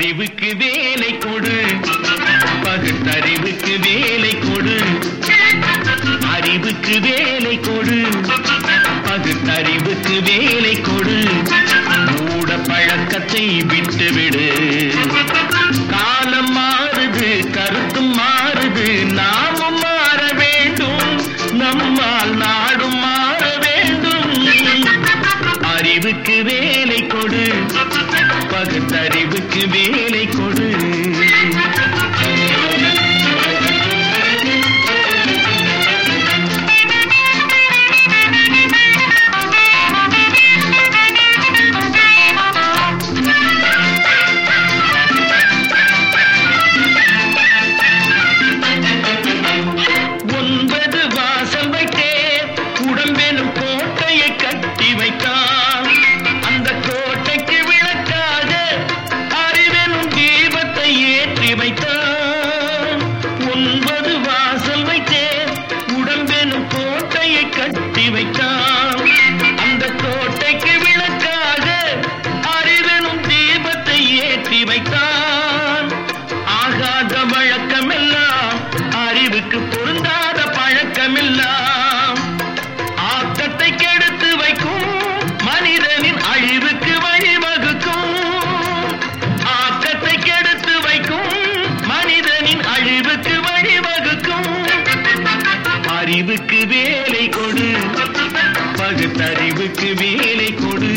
பகுத்தறிவுக்கு வேலை கொடு பகுத்தறிவுக்கு வேலை கொடு அறிவுக்கு வேலை கொடு பகுத்தறிவுக்கு வேலை கொடு மூட பழக்கத்தை விட்டுவிடு காலம் மாறுது கருத்தும் மாறுது நாமும் மாற வேண்டும் நம்மால் நாடும் மாற வேண்டும் அறிவுக்கு வேலை கொடு பகுத்தறிவுக்கு வேலை கொடு ஒன்பது வாசல் வைத்தே உடம்பெனும் கோட்டையை கட்டி வைத்தான் அந்த கோட்டைக்கு விளக்காக அறிவெனும் தீபத்தை ஏற்றி வைத்தான் ஒன்பது வாசல் வைத்தே உடம்பெனும் கோட்டையை கட்டி வைத்தான் அந்த கோட்டைக்கு விளக்காக அறிவெனும் தீபத்தை ஏற்றி வைத்தான் ஆகாத வழக்கமெல்லாம் அறிவுக்கு பொருந்தாத பழக்கமெல்லாம் ஆக்கத்தை கெடுத்து வைக்கும் மனிதனின் அழிவுக்கு வழிவகுக்கும் ஆக்கத்தை கெடுத்து வைக்கும் மனிதனின் அழிவுக்கு வழிவகுக்கும் அறிவுக்கு வேலை கொடு பகுத்தறிவுக்கு வேலை கொடு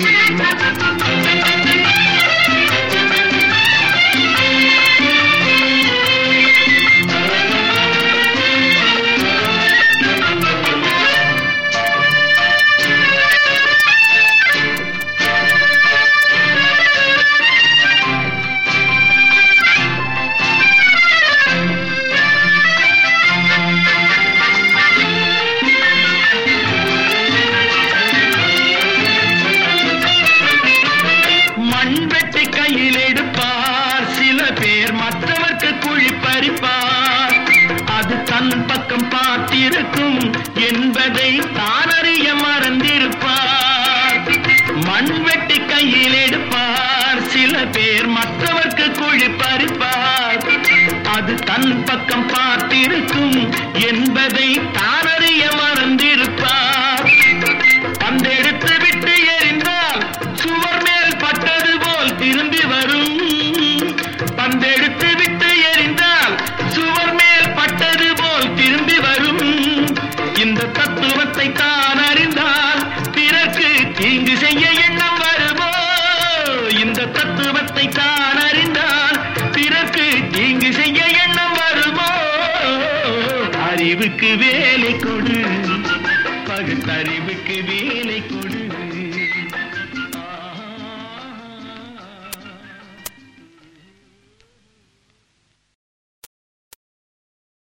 மண் வெட்டி கையில் எடுப்பார் சில பேர் மற்றவர்க்கு குழி பறிப்பார் அது தன் பக்கம் பார்த்திருக்கும் என்பதை தானறிய மறந்திருப்பார் மண் வெட்டி கையில் எடுப்பார் சில பேர் மற்றவர்க்கு குழி பறிப்பார் அது தன் பக்கம் பார்த்திருக்கும் என்பதை தானறிய மறந்திருப்பார் பந்தெடுத்து விட்டு எறிந்தால் சுவர் மேல் பட்டது போல் திரும்பி வரும் பந்தெடுத்து விட்டு எறிந்தால் சுவர் மேல் பட்டது போல் திரும்பி வரும் இந்த தத்துவத்தை தான் அறிந்தால் பிறகு தீங்கு செய்ய எண்ணம் வருமோ இந்த தத்துவத்தை தான் அறிந்தால் பிறகு தீங்கு செய்ய எண்ணம் வருமோ அறிவுக்கு வேலை கொடு பகுத்தறிவுக்கு வேலை கொடு